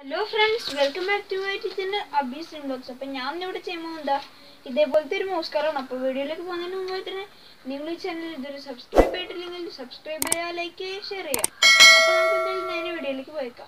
hello friends welcome back to my ടീച്ചറിന്റെ Abees inbox അപ്പം ഞാൻ ഇവിടെ ചെയ്യുമ്പോൾ എന്താ ഇതേപോലത്തെ ഒരു മൗസ് കാറാണ് അപ്പോൾ വീഡിയോയിലേക്ക് പോകുന്നതിന് മുമ്പ് തന്നെ നിങ്ങൾ ഈ ചാനൽ ഇതൊരു സബ്സ്ക്രൈബ് ചെയ്തിട്ടില്ലെങ്കിൽ സബ്സ്ക്രൈബ് ചെയ്യുക ലൈക്ക് ചെയ്യുക ഷെയർ ചെയ്യുക അപ്പോൾ നമുക്ക് എന്തായാലും നേരെ വീഡിയോയിലേക്ക് പോയേക്കാം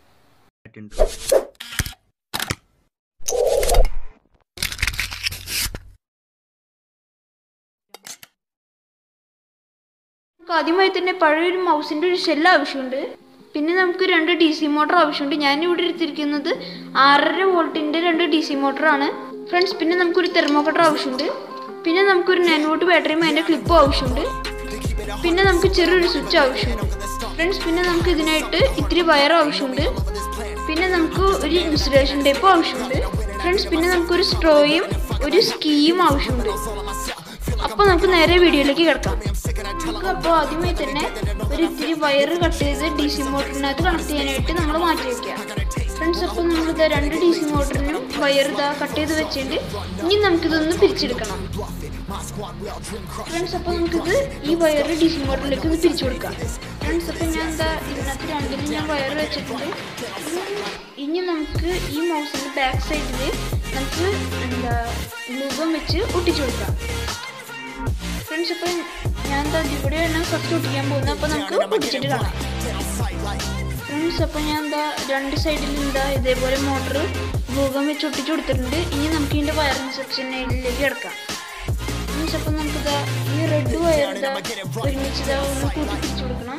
നമുക്ക് ആദ്യമായി തന്നെ പഴയൊരു മൗസിൻ്റെ ഒരു ഷെല്ല് ആവശ്യമുണ്ട് പിന്നെ നമുക്ക് രണ്ട് ഡി സി മോട്ടർ ആവശ്യമുണ്ട് ഞാൻ ഇവിടെ എടുത്തിരിക്കുന്നത് ആറര വോൾട്ടിൻ്റെ രണ്ട് ഡി സി മോട്ടറാണ് ഫ്രണ്ട്സ് പിന്നെ നമുക്കൊരു തെർമോക്കട്ടർ ആവശ്യമുണ്ട് പിന്നെ നമുക്കൊരു നയൻ വോട്ട് ബാറ്ററിയും അതിൻ്റെ ക്ലിപ്പും ആവശ്യമുണ്ട് പിന്നെ നമുക്ക് ചെറിയൊരു സ്വിച്ച് ആവശ്യമുണ്ട് ഫ്രണ്ട്സ് പിന്നെ നമുക്ക് ഇതിനായിട്ട് ഇത്തിരി വയർ ആവശ്യമുണ്ട് പിന്നെ നമുക്ക് ഒരു ഇൻസുലേഷൻ ടേപ്പും ആവശ്യമുണ്ട് ഫ്രണ്ട്സ് പിന്നെ നമുക്കൊരു സ്ട്രോയും ഒരു സ്കീയും ആവശ്യമുണ്ട് അപ്പോൾ നമുക്ക് നേരെ വീഡിയോയിലേക്ക് കിടക്കാം നമുക്ക് അപ്പോൾ ആദ്യമായി തന്നെ ഒരു ഇത്തിരി വയർ കട്ട് ചെയ്ത് ഡി സി മോട്ടറിനകത്ത് കണക്ട് ചെയ്യാനായിട്ട് നമ്മൾ മാറ്റി വയ്ക്കുക ഫ്രണ്ട്സ് അപ്പോൾ നമ്മൾ ഇതാ രണ്ട് ഡി സി മോട്ടറിനും വയർ ഇതാ കട്ട് ചെയ്ത് വെച്ചിട്ട് ഇനി നമുക്കിതൊന്ന് പിരിച്ചെടുക്കണം ഫ്രണ്ട്സ് അപ്പോൾ നമുക്കിത് ഈ വയർ ഡി സി മോട്ടറിലേക്ക് ഇത് പിരിച്ചു കൊടുക്കാം ഫ്രണ്ട്സ് അപ്പോൾ ഞാൻ എന്താ ഇതിനകത്ത് രണ്ടിലും ഞാൻ വയർ വെച്ചിട്ടുണ്ട് ഇനി നമുക്ക് ഈ മൗസിൻ്റെ ബാക്ക് സൈഡിൽ നമുക്ക് എന്താ ഗ്ലൂഗം വെച്ച് ഒട്ടിച്ചു കൊടുക്കാം ഫ്രണ്ട്സ് ഇപ്പം ഞാൻ എന്താ ഇവിടെയാണ് ഫസ്റ്റ് ഒട്ടിക്കാൻ പോകുന്നത് അപ്പോൾ നമുക്ക് ഒട്ടിച്ചിട്ട് കാണാം ഫ്രണ്ട്സ് അപ്പോൾ ഞാൻ എന്താ രണ്ട് സൈഡിൽ എന്താ ഇതേപോലെ മോട്ടർ ഭൂകം വെച്ച് ഒട്ടിച്ചു കൊടുത്തിട്ടുണ്ട് ഇനി നമുക്ക് ഇതിൻ്റെ വയറിംഗ് സെക്ഷനിലേക്ക് കിടക്കാം ഫ്രണ്ട്സ് അപ്പോൾ നമുക്കിതാ ഈ റെഡ് വയർ ഇതാ ഒരുമിച്ച് ഇതാ ഒന്ന് കൂട്ടി പിരിച്ചു കൊടുക്കണം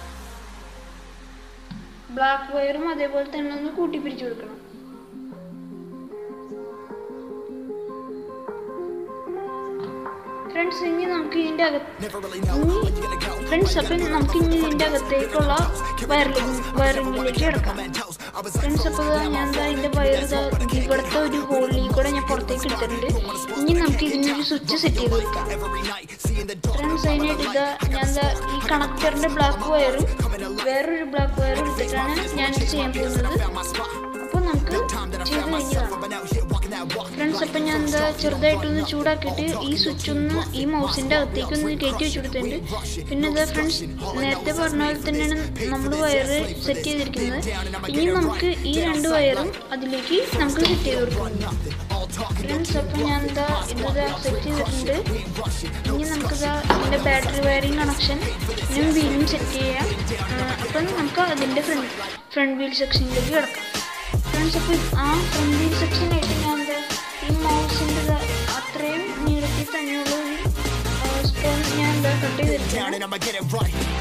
ബ്ലാക്ക് വയറും അതേപോലെ തന്നെ ഒന്ന് കൂട്ടി പിരിച്ചു കൊടുക്കണം ഫ്രണ്ട്സ് ഇനി നമുക്ക് ഇതിൻ്റെ അകത്ത് ഫ്രണ്ട്സ് അപ്പം നമുക്ക് ഇനി ഇതിൻ്റെ അകത്തേക്കുള്ള വയറിംഗ് വയറിങ്ങിലേക്ക് കിടക്കാം ഫ്രണ്ട്സ് അപ്പോൾ ഞാൻ എന്താ ഇതിൻ്റെ വയർ ഇവിടുത്തെ ഒരു ഹോളിൽ കൂടെ ഞാൻ പുറത്തേക്ക് എടുത്തിട്ടുണ്ട് ഇനി നമുക്ക് ഇതിനൊരു സ്വിച്ച് സെറ്റ് ചെയ്ത് വെക്കാം ഫ്രണ്ട്സ് അതിനായിട്ട് ഇതാ ഞാൻ എന്താ ഈ കണക്ടറിൻ്റെ ബ്ലാക്ക് വയറും വേറൊരു ബ്ലാക്ക് വയറും എടുത്തിട്ടാണ് ഞാൻ ഇത് ചെയ്യാൻ പോകുന്നത് അപ്പോൾ നമുക്ക് ചെയ്ത് കഴിഞ്ഞതാണ് ഫ്രണ്ട്സ് അപ്പം ഞാൻ എന്താ ചെറുതായിട്ടൊന്ന് ചൂടാക്കിയിട്ട് ഈ സ്വിച്ച് ഒന്ന് ഈ മൗസിൻ്റെ അകത്തേക്ക് ഒന്ന് കയറ്റി വെച്ച് കൊടുത്തിട്ടുണ്ട് പിന്നെ ഇതാ ഫ്രണ്ട്സ് നേരത്തെ പറഞ്ഞ പോലെ തന്നെയാണ് നമ്മൾ വയറ് സെറ്റ് ചെയ്തിരിക്കുന്നത് ഇനി നമുക്ക് ഈ രണ്ട് വയറും അതിലേക്ക് നമുക്ക് സെറ്റ് ചെയ്ത് കൊടുക്കാം ഫ്രണ്ട്സ് അപ്പം ഞാൻ എന്താ ഇതാ സെറ്റ് ചെയ്തിട്ടുണ്ട് ഇനി നമുക്കിതാ ഇതിൻ്റെ ബാറ്ററി വയറിംഗ് കണക്ഷൻ ഇനിയും വീലും സെറ്റ് ചെയ്യാം അപ്പം നമുക്ക് അതിൻ്റെ ഫ്രണ്ട് ഫ്രണ്ട് വീൽ സെക്ഷനിലേക്ക് കിടക്കാം ഫ്രണ്ട്സ് അപ്പോൾ ആ ഫ്രണ്ട് വീൽ സെക്ഷനായിട്ട് ഞാൻ എന്താ ഈ മൗസിൻ്റെ അത്രയും നീളത്തിൽ തന്നെയുള്ള ഒരു സ്പൂൺ ഞാൻ എന്താ കട്ട് ചെയ്തിരിക്കുകയാണ്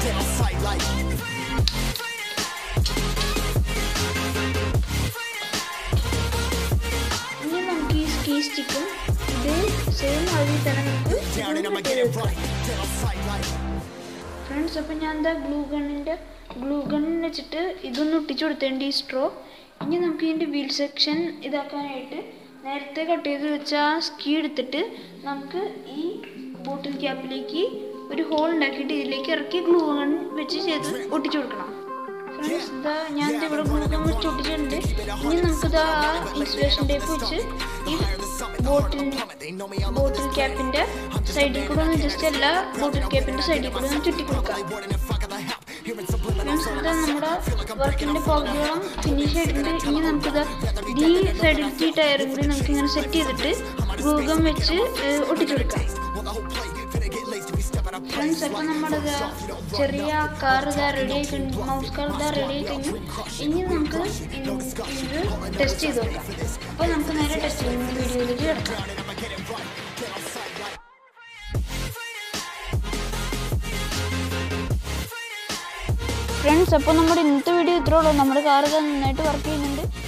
ഇനി നമുക്ക് ഈ സ്കീ സ്റ്റിക്കും ഇതേ സെയിം അളവിൽ തന്നെ നമുക്ക് ഫ്രണ്ട്സ് അപ്പം ഞാൻ എന്താ ഗ്ലൂ ഗണ്ണിൻ്റെ ഗ്ലൂ ഗൺ വെച്ചിട്ട് ഇതൊന്ന് ഒട്ടിച്ചു കൊടുത്തേണ്ട ഈ സ്ട്രോ ഇനി നമുക്ക് ഇതിൻ്റെ വീൽ സെക്ഷൻ ഇതാക്കാനായിട്ട് നേരത്തെ കട്ട് ചെയ്ത് വെച്ച ആ സ്കീ എടുത്തിട്ട് നമുക്ക് ഈ ബോട്ടിൽ ക്യാപ്പിലേക്ക് ഒരു ഹോൾ ഉണ്ടാക്കിയിട്ട് ഇതിലേക്ക് ഇറക്കി ഗ്ലൂ ഗൺ വെച്ച് ചെയ്ത് ഒട്ടിച്ചു കൊടുക്കണം ഫ്രണ്ട്സ് ഇതാ ഞാൻ ഇവിടെ ഗ്ലൂ ഗൺ വെച്ച് ഒട്ടിച്ചിട്ടുണ്ട് ഇനി നമുക്കിതാ ആ ഇൻസുലേഷൻ ടേപ്പ് വെച്ച് ഈ ബോട്ടിൽ ബോട്ടിൽ ക്യാപ്പിൻ്റെ സൈഡിൽ കൂടെ ഒന്ന് ജസ്റ്റ് എല്ലാ ബോട്ടിൽ ക്യാപ്പിൻ്റെ സൈഡിൽ കൂടെ ഒന്ന് ചുറ്റി കൊടുക്കാം ഫ്രണ്ട്സ് ഇത് നമ്മുടെ വർക്കിൻ്റെ പകുതിയോളം ഫിനിഷ് ആയിട്ടുണ്ട് ഇനി നമുക്കിത് ഈ സൈഡിലത്തെ ഈ ടയറും കൂടി നമുക്ക് ഇങ്ങനെ സെറ്റ് ചെയ്തിട്ട് ഗൂഗം വെച്ച് ഒട്ടിച്ചു കൊടുക്കാം ഫ്രണ്ട്സ് അപ്പോൾ നമ്മുടെ ചെറിയ കാർ ഇതാ റെഡി ആയി കഴിഞ്ഞു മൗസ് കാർ ഇതാ റെഡി ആയി കഴിഞ്ഞു ഇനി നമുക്ക് ഇത് ടെസ്റ്റ് ചെയ്ത് നോക്കാം അപ്പോൾ നമുക്ക് നേരെ ടെസ്റ്റ് ചെയ്യുന്ന വീഡിയോയിലേക്ക് കിടക്കാം ഫ്രണ്ട്സ് അപ്പോൾ നമ്മുടെ ഇന്നത്തെ വീഡിയോ ഇത്രേ ഉള്ളൂ നമ്മുടെ കാർ നന്നായിട്ട് വർക്ക് ചെയ്യുന്നുണ്ട്